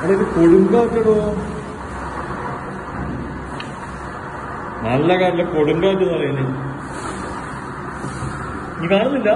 അവിടെ ഇത് കൊടുങ്കാറ്റടോ നല്ല കാറ്റിലെ കൊടുങ്കാറ്റ് എന്ന് പറയുന്നത് നീ കാണുന്നില്ല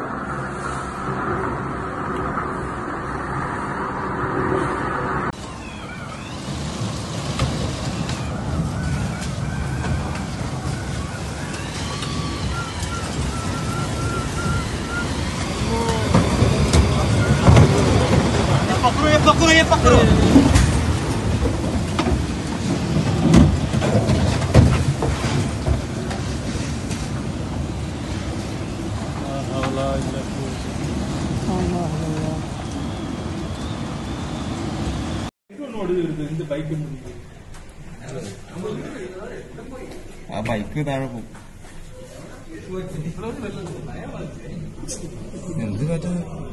ആ ബൈക്ക് താഴെ പോകും എന്ത് കാറ്റാ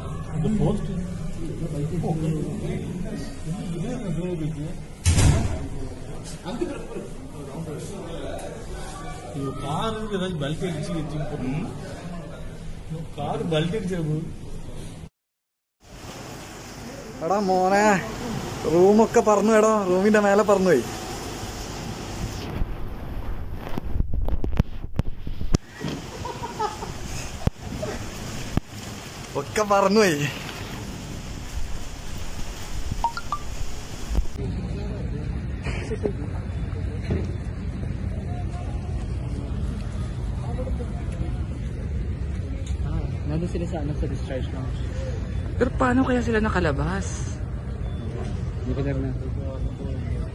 കാർ ബൾക്ക് അടിച്ച് കയറ്റി കാർ ബൾക്ക് അടിച്ചു എടാ മോനെ റൂമൊക്കെ പറന്നു എടാ റൂമിന്റെ മേലെ പറന്നു പോയി ഒക്കെ പറന്നു പോയി Nandun sila sa ano sa discharge lounge. Pero paano kaya sila nakalabas? Hindi ko na